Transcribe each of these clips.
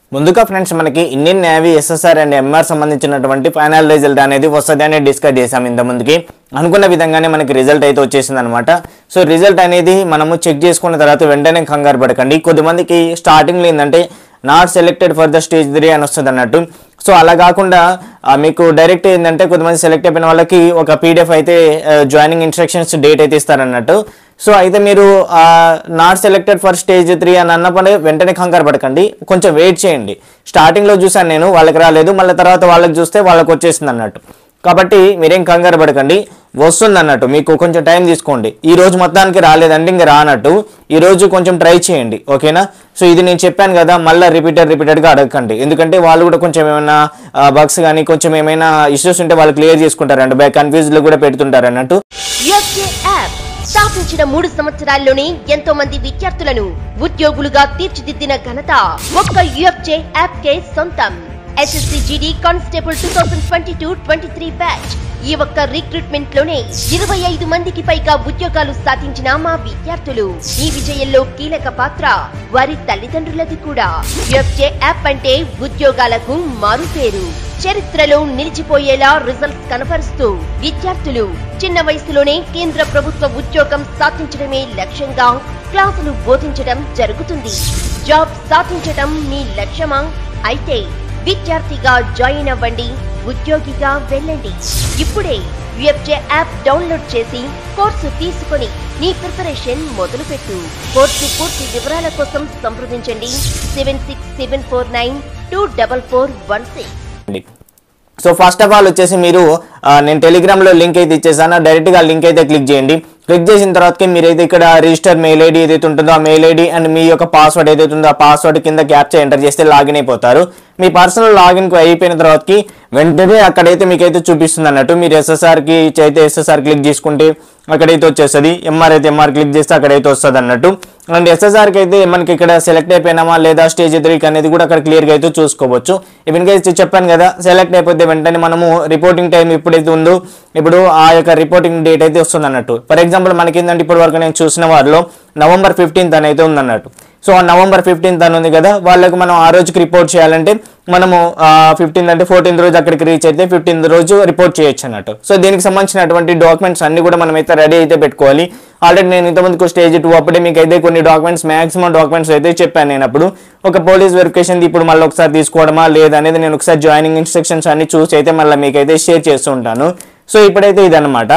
ముందుగా ఫ్రెండ్స్ మనకి Indian navy SSR and MR సంబంధించినటువంటి ఫైనల్ రిజల్ట్ అనేది వస్తుంది అని డిస్కస్ చేసాం ఇంత ముందుకి అనుకున్న విధంగానే మనకి రిజల్ట్ అయితే వచ్చేసింది అనమాట సో రిజల్ట్ అనేది మనము చెక్ చేసుకున్న తర్వాత వెంటనే కంగారు పడకండి కొద్దిమందికి స్టార్టింగ్లో ఏంటంటే not selected for the stage three అని వస్తుంది అన్నట్టు సో అలా కాకుండా ఆ, మీకు డైరెక్ట్ ఏంటంటే కొంతమంది సెలెక్ట్ అయిపోయిన వాళ్ళకి ఒక పీడిఎఫ్ అయితే జాయినింగ్ ఇన్స్ట్రక్షన్స్ డేట్ అయితే ఇస్తారన్నట్టు సో అయితే మీరు not selected for stage three అని అన్నప్పుడు వెంటనే కంగారు పడకండి కొంచెం వెయిట్ చేయండి స్టార్టింగ్లో చూసాను నేను వాళ్ళకి రాలేదు మళ్ళీ తర్వాత వాళ్ళకి చూస్తే వాళ్ళకి వచ్చేసింది అన్నట్టు కాబట్టి మీరేం కంగారు పడకండి వస్తుంది అన్నట్టు మీకు కొంచెం టైం తీసుకోండి ఈ రోజు మొత్తానికి రాలేదంటే ఇంకా రానట్టు ఈ రోజు కొంచెం ట్రై చేయండి ఓకేనా సో ఇది నేను చెప్పాను కదా మళ్ళీ రిపీటెడ్ రిపీటెడ్గా అడగకండి ఎందుకంటే వాళ్ళు కూడా కొంచెం ఏమైనా బగ్స్ కానీ కొంచెం ఏమైనా ఇష్యూస్ ఉంటే వాళ్ళు క్లియర్ చేసుకుంటారంట బ్యాక్ కన్ఫ్యూజ్లో కూడా పెడుతుంటారు అన్నట్టు యుఎఫ్జే యాప్ స్థాపించిన మూడు సంవత్సరాల్లోనే ఎంతో మంది విద్యార్థులను ఉద్యోగులుగా తీర్చిదిద్దిన ఘనత ఒక్క యుఎఫ్జే యాప్ కే సొంతం SSC GD constable two thousand twenty two twenty three batch ఈ ఒక్క రిక్రూట్మెంట్ లోనే ఇరవై ఐదు మందికి పైగా ఉద్యోగాలు సాధించిన మా విద్యార్థులు ఈ విజయంలో కీలక పాత్ర వారి తల్లిదండ్రులది కూడా యుఎఫ్జే యాప్ అంటే ఉద్యోగాలకు మారుపేరు చరిత్రలో నిలిచిపోయేలా రిజల్ట్స్ కనపరుస్తూ విద్యార్థులు చిన్న వయసులోనే కేంద్ర ప్రభుత్వ ఉద్యోగం సాధించడమే లక్ష్యంగా క్లాసులు బోధించడం జరుగుతుంది జాబ్ సాధించడం మీ లక్ష్యమా అయితే విద్యార్థిగా జాయిన్ అవ్వండి ఉద్యోగిగా వెళ్ళండి ఇప్పుడే యుఎఫ్జే యాప్ డౌన్లోడ్ చేసి కోర్సు తీసుకొని నీ ప్రిపరేషన్ మొదలుపెట్టు కోర్సు పూర్తి వివరాల కోసం సంప్రదించండి seven six seven four nine two double four one six అండి సో ఫస్ట్ ఆఫ్ ఆల్ వచ్చేసి మీరు ఆ, నేను టెలిగ్రామ్లో లింక్ అయితే ఇచ్చేసాను డైరెక్ట్గా లింక్ అయితే క్లిక్ చేయండి క్లిక్ చేసిన తర్వాతకి మీరైతే ఇక్కడ రిజిస్టర్ మెయిల్ ఐడి ఏదైతే ఉంటుందో ఆ మెయిల్ ఐడి అండ్ మీ యొక్క పాస్వర్డ్ ఏదైతే ఉందో ఆ పాస్వర్డ్ కింద క్యాప్చర్ ఎంటర్ చేస్తే లాగిన్ అయిపోతారు మీ పర్సనల్ లాగిన్ అయిపోయిన తర్వాతకి వెంటనే అక్కడైతే మీకైతే చూపిస్తుంది అన్నట్టు మీరు ఎస్ఎస్ఆర్కి అయితే ఎస్ఎస్ఆర్ క్లిక్ చేసుకుంటే అక్కడైతే వచ్చేస్తుంది ఎంఆర్ అయితే ఎంఆర్ క్లిక్ చేస్తే అక్కడైతే వస్తుంది అన్నట్టు అండ్ ఎస్ఎస్ఆర్కి అయితే మనకి ఇక్కడ సెలెక్ట్ అయిపోయినామా లేదా స్టేజ్ త్రీకి అనేది కూడా అక్కడ క్లియర్గా అయితే చూసుకోవచ్చు ఇప్పుడు ఇంకా చెప్పాను కదా సెలెక్ట్ అయిపోతే వెంటనే మనము రిపోర్టింగ్ టైం ఎప్పుడైతే ఉందో ఇప్పుడు ఆ యొక్క రిపోర్టింగ్ డేట్ అయితే వస్తుంది అన్నట్టు ఫర్ ఎగ్జాంపుల్ మనకి ఏంటంటే ఇప్పటి వరకు నేను చూసిన వారిలో నవంబర్ ఫిఫ్టీన్త్ అని అయితే ఉందన్నట్టు సో ఆ నవంబర్ ఫిఫ్టీన్త్ అని ఉంది కదా వాళ్ళకి మనం ఆ రోజుకి రిపోర్ట్ చేయాలంటే మనము ఫిఫ్టీన్త్ అంటే ఫోర్టీన్త్ రోజు అక్కడికి రీచ్ అయితే ఫిఫ్టీన్త్ రోజు రిపోర్ట్ చేయొచ్చు అన్నట్టు సో దీనికి సంబంధించినటువంటి డాక్యుమెంట్స్ అన్ని కూడా మనం అయితే రెడీ అయితే పెట్టుకోవాలి ఆల్రెడీ నేను ఇంతమందికి స్టేజ్ టూ అప్పుడే మీకు అయితే కొన్ని డాక్యుమెంట్స్ మాక్సిమం డాక్యుమెంట్స్ అయితే చెప్పాను నేను అప్పుడు ఒక పోలీస్ వెరిఫికేషన్ ఇప్పుడు మళ్ళీ ఒకసారి తీసుకోవడమా లేదనేది నేను ఒకసారి జాయినింగ్ ఇన్స్ట్రక్షన్స్ అన్ని చూసి అయితే మళ్ళీ మీకు అయితే షేర్ చేస్తూ ఉంటాను సో ఇప్పుడైతే ఇదన్నమాట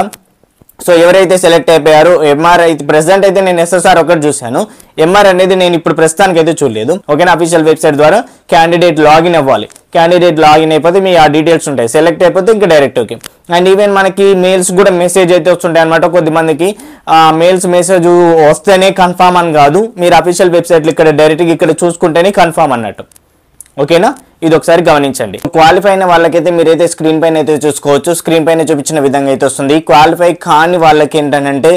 సో ఎవరైతే సెలెక్ట్ అయిపోయారో ఎంఆర్ అయితే ప్రెసెంట్ అయితే నేను ఎస్ఎస్ఆర్ ఒకటి చూశాను ఎంఆర్ అనేది నేను ఇప్పుడు ప్రస్తుతానికి అయితే చూడలేదు ఓకేనా అఫీషియల్ వెబ్సైట్ ద్వారా క్యాండిడేట్ లాగిన్ అవ్వాలి క్యాండిడేట్ లాగిన్ అయిపోతే మీ ఆ డీటెయిల్స్ ఉంటాయి సెలెక్ట్ అయిపోతే ఇంకా డైరెక్ట్ ఓకే అండ్ ఈవెన్ మనకి మెయిల్స్ కూడా మెసేజ్ అయితే వస్తుంటాయి అనమాట కొద్దిమందికి ఆ మెయిల్స్ మెసేజ్ వస్తేనే కన్ఫామ్ అని కాదు మీరు అఫీషియల్ వెబ్సైట్లు ఇక్కడ డైరెక్ట్గా ఇక్కడ చూసుకుంటేనే కన్ఫామ్ అన్నట్టు ఓకేనా ఇది ఒకసారి గమనించండి క్వాలిఫై అయిన వాళ్ళకైతే మీరైతే స్క్రీన్ పైన అయితే చూసుకోవచ్చు స్క్రీన్ పైన చూపించిన విధంగా అయితే వస్తుంది క్వాలిఫై కాని వాళ్ళకి ఏంటంటే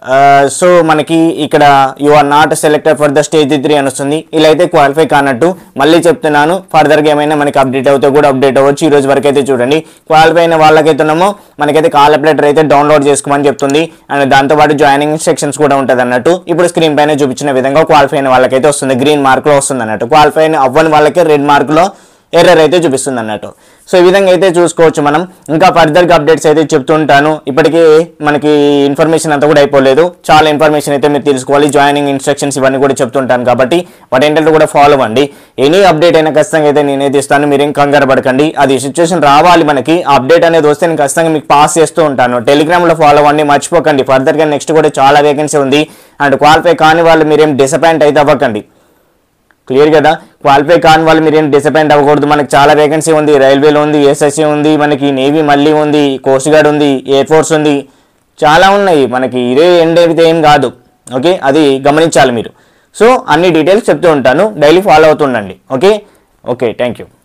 సో మనకి ఇక్కడ you are not selected for the stage three అని వస్తుంది ఇలా అయితే క్వాలిఫై కానట్టు మళ్ళీ చెప్తున్నాను ఫర్దర్గా ఏమైనా మనకి అప్డేట్ అవుతే కూడా అప్డేట్ అవ్వచ్చు ఈ రోజు వరకు అయితే చూడండి క్వాలిఫై అయిన వాళ్ళకైతే ఉన్నామో మనకైతే కాల్ అప్డేటర్ అయితే డౌన్లోడ్ చేసుకోమని చెప్తుంది అండ్ దాంతోపాటు జాయినింగ్ ఇన్స్ట్రక్షన్స్ కూడా ఉంటుంది అన్నట్టు ఇప్పుడు స్క్రీన్ పైన చూపించిన విధంగా క్వాలిఫై అయిన వాళ్ళకైతే వస్తుంది గ్రీన్ మార్క్లో వస్తుంది అన్నట్టు క్వాలిఫై అయిన అవ్వని వాళ్ళకి రెడ్ మార్క్లో ఎర్రర్ అయితే చూపిస్తుంది అన్నట్టు సో ఈ విధంగా అయితే చూసుకోవచ్చు మనం ఇంకా ఫర్దర్గా అప్డేట్స్ అయితే చెప్తుంటాను ఇప్పటికీ మనకి ఇన్ఫర్మేషన్ అంతా కూడా అయిపోలేదు చాలా ఇన్ఫర్మేషన్ అయితే మీరు తెలుసుకోవాలి జాయినింగ్ ఇన్స్ట్రక్షన్స్ ఇవన్నీ కూడా చెప్తుంటాను కాబట్టి వాటి ఏంటంటే కూడా ఫాలో అవ్వండి ఎనీ అప్డేట్ అయినా ఖచ్చితంగా అయితే నేనైతే ఇస్తాను మీరేం కంగారు పడకండి అది సిచ్యువేషన్ రావాలి మనకి అప్డేట్ అనేది వస్తే నేను ఖచ్చితంగా మీకు పాస్ చేస్తూ ఉంటాను టెలిగ్రామ్లో ఫాలో అవ్వండి మర్చిపోకండి ఫర్దర్గా నెక్స్ట్ కూడా చాలా వేకెన్సీ ఉంది అండ్ క్వాలిఫై కాని వాళ్ళు మీరేం డిసప్పాయింట్ అయితే అవ్వకండి క్లియర్ కదా క్వాలిఫై కాని వాళ్ళు మీరేం డిసప్పాయింట్ అవ్వకూడదు మనకి చాలా వేకెన్సీ ఉంది రైల్వేలో ఉంది ఎస్ఎస్సీ ఉంది మనకి నేవీ మళ్ళీ ఉంది కోస్ట్ గార్డ్ ఉంది ఎయిర్ ఫోర్స్ ఉంది చాలా ఉన్నాయి మనకి ఇదే ఎండ్ అయితే ఏం కాదు ఓకే అది గమనించాలి మీరు సో అన్ని డీటెయిల్స్ చెప్తూ ఉంటాను డైలీ ఫాలో అవుతుండండి ఓకే ఓకే థ్యాంక్ యూ